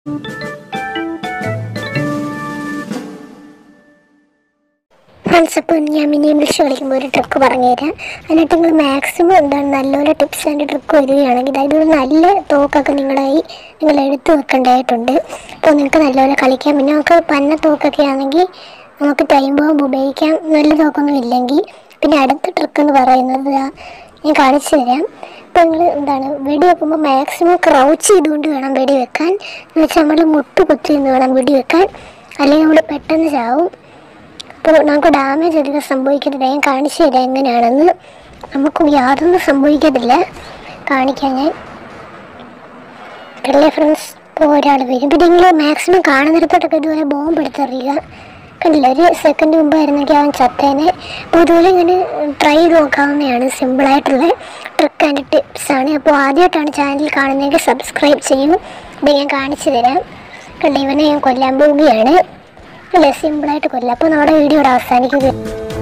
friends അപ്പോൾ ഞാൻ mini English കളിക്കുമ്പോൾ ഒരു ട്രിക്ക് പറഞ്ഞുതരാം എന്നിട്ട് നിങ്ങൾ മാക്സിമം എന്താണ് നല്ലപോലെ ടിപ്സ് ആൻഡ് ട്രിക്ക് വരികയാണെങ്കിൽ അതായത് ഒരു നല്ല തോക്കൊക്കെ നിങ്ങളായി നിങ്ങൾ എടുത്തു വെക്കേണ്ടതായിട്ടുണ്ട് അപ്പോൾ നിങ്ങൾക്ക് നല്ലപോലെ കളിക്കാം പിന്നെ നമുക്ക് പന്ന തോക്കൊക്കെ ആണെങ്കിൽ നമുക്ക് ടൈം ബോംബ് ഉപയോഗിക്കാം നല്ല തോക്കൊന്നും ഇല്ലെങ്കിൽ പിന്നെ അടുത്ത ട്രിക്ക് എന്ന് പറയുന്നത് ദാ ഞാൻ കാണിച്ചു തരാം ഇപ്പോൾ നിങ്ങൾ എന്താണ് വെടി വെക്കുമ്പോൾ മാക്സിമം ക്രൗച്ച് ചെയ്തുകൊണ്ട് വേണം വെടി വെക്കാൻ എന്ന് വെച്ചാൽ നമ്മൾ മുട്ട് കുത്തി നിന്ന് വേണം വെടി വെക്കാൻ അല്ലെങ്കിൽ നമ്മൾ പെട്ടെന്ന് ചാവും അപ്പോൾ നമുക്ക് ഡാമേജ് അധികം സംഭവിക്കത്തില്ല ഞാൻ കാണിച്ചു തരാം എങ്ങനെയാണെന്ന് നമുക്ക് യാതൊന്നും സംഭവിക്കത്തില്ല കാണിക്കാൻ ഞാൻ കണ്ടില്ലേ ഫ്രണ്ട്സ് ഇപ്പോൾ ഒരാൾ വരും പിന്നെ നിങ്ങൾ മാക്സിമം കാണുന്നിടത്തോട്ടൊക്കെ ഇതുപോലെ ബോംബ് എടുത്തെറിയുക കണ്ടില്ല ഒരു സെക്കൻഡ് മുമ്പായിരുന്നെങ്കിൽ അവൻ ചത്തേനെ അപ്പോൾ ഇതുപോലെ ഇങ്ങനെ ട്രൈ ചെയ്ത് നോക്കാവുന്നതാണ് സിമ്പിളായിട്ടുള്ള ട്രിക്ക് ആൻഡ് ടിപ്സ് ആണ് അപ്പോൾ ആദ്യമായിട്ടാണ് ചാനൽ കാണുന്നതെങ്കിൽ സബ്സ്ക്രൈബ് ചെയ്യൂ ഇത് ഞാൻ കാണിച്ചു തരാം കണ്ടില്ല ഇവനെ ഞാൻ കൊല്ലാൻ പോവുകയാണ് അല്ലേ സിമ്പിളായിട്ട് കൊല്ലാം അപ്പോൾ നമ്മുടെ വീഡിയോ ഇവിടെ അവസാനിക്കുക